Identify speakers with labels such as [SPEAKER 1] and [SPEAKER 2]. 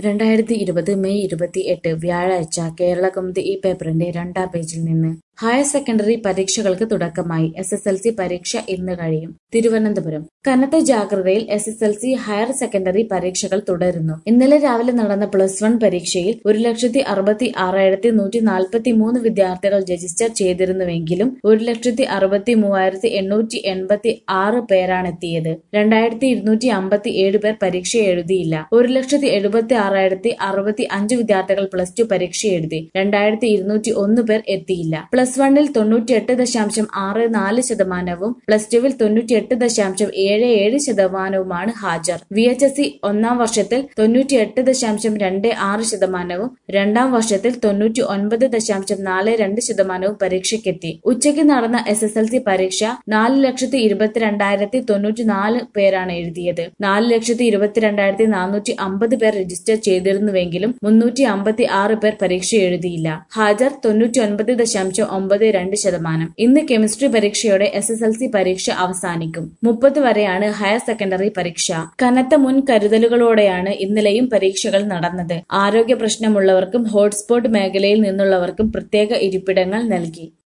[SPEAKER 1] രണ്ടായിരത്തി ഇരുപത് മെയ് ഇരുപത്തി എട്ട് വ്യാഴാഴ്ച കേരളകൗമുദി ഈ പേപ്പറിന്റെ രണ്ടാം പേജിൽ നിന്ന് ഹയർ സെക്കൻഡറി പരീക്ഷകൾക്ക് തുടക്കമായി എസ് എസ് എൽ സി പരീക്ഷ ഇന്ന് കഴിയും തിരുവനന്തപുരം കനത്ത ജാഗ്രതയിൽ S S L C higher secondary പരീക്ഷകൾ തുടരുന്നു ഇന്നലെ രാവിലെ നടന്ന പ്ലസ് വൺ പരീക്ഷയിൽ ഒരു ലക്ഷത്തി അറുപത്തി ആറായിരത്തി നൂറ്റി നാൽപ്പത്തി മൂന്ന് വിദ്യാർത്ഥികൾ രജിസ്റ്റർ ചെയ്തിരുന്നുവെങ്കിലും ഒരു ലക്ഷത്തി അറുപത്തി മൂവായിരത്തി എണ്ണൂറ്റി എൺപത്തി ആറ് പേരാണ് എത്തിയത് രണ്ടായിരത്തി ഇരുന്നൂറ്റി അമ്പത്തി ഏഴ് പേർ പരീക്ഷ എഴുതിയില്ല ഒരു ലക്ഷത്തി എഴുപത്തി ആറായിരത്തി അറുപത്തി അഞ്ച് വിദ്യാർത്ഥികൾ പ്ലസ് ടു പരീക്ഷ എഴുതി രണ്ടായിരത്തി ഇരുന്നൂറ്റി ഒന്ന് പേർ എത്തിയില്ല പ്ലസ് വണ്ണിൽ തൊണ്ണൂറ്റിയെട്ട് ദശാംശം ആറ് നാല് ശതമാനവും പ്ലസ് ടുവിൽ തൊണ്ണൂറ്റിയെട്ട് ദശാംശം ഏഴ് ഏഴ് ശതമാനവുമാണ് ഹാജർ വി എച്ച് എസ് സി ഒന്നാം വർഷത്തിൽ തൊണ്ണൂറ്റിയെട്ട് ദശാംശം രണ്ട് ആറ് ശതമാനവും രണ്ടാം വർഷത്തിൽ തൊണ്ണൂറ്റി ഒൻപത് ദശാംശം നാല് രണ്ട് ശതമാനവും പരീക്ഷയ്ക്കെത്തി ഉച്ചയ്ക്ക് നടന്ന എസ് എസ് എൽ സി പരീക്ഷ നാല് ലക്ഷത്തി ഇരുപത്തിരണ്ടായിരത്തി തൊണ്ണൂറ്റി നാല് പേരാണ് എഴുതിയത് നാല് ലക്ഷത്തി ഇരുപത്തിരണ്ടായിരത്തി നാനൂറ്റി അമ്പത് പേർ രജിസ്റ്റർ ചെയ്തിരുന്നുവെങ്കിലും മുന്നൂറ്റി അമ്പത്തി ആറ് പേർ പരീക്ഷ എഴുതിയില്ല ഹാജർ തൊണ്ണൂറ്റി ഒൻപത് ദശാംശം ഒമ്പത് രണ്ട് ശതമാനം ഇന്ന് കെമിസ്ട്രി പരീക്ഷയോടെ എസ് എസ് എൽ സി പരീക്ഷ അവസാനിക്കും മുപ്പത് വരെയാണ് ഹയർ സെക്കൻഡറി പരീക്ഷ കനത്ത മുൻകരുതലുകളോടെയാണ് ഇന്നലെയും പരീക്ഷകൾ നടന്നത് ആരോഗ്യ പ്രശ്നമുള്ളവർക്കും ഹോട്ട്സ്പോട്ട് മേഖലയിൽ നിന്നുള്ളവർക്കും പ്രത്യേക ഇരിപ്പിടങ്ങൾ നൽകി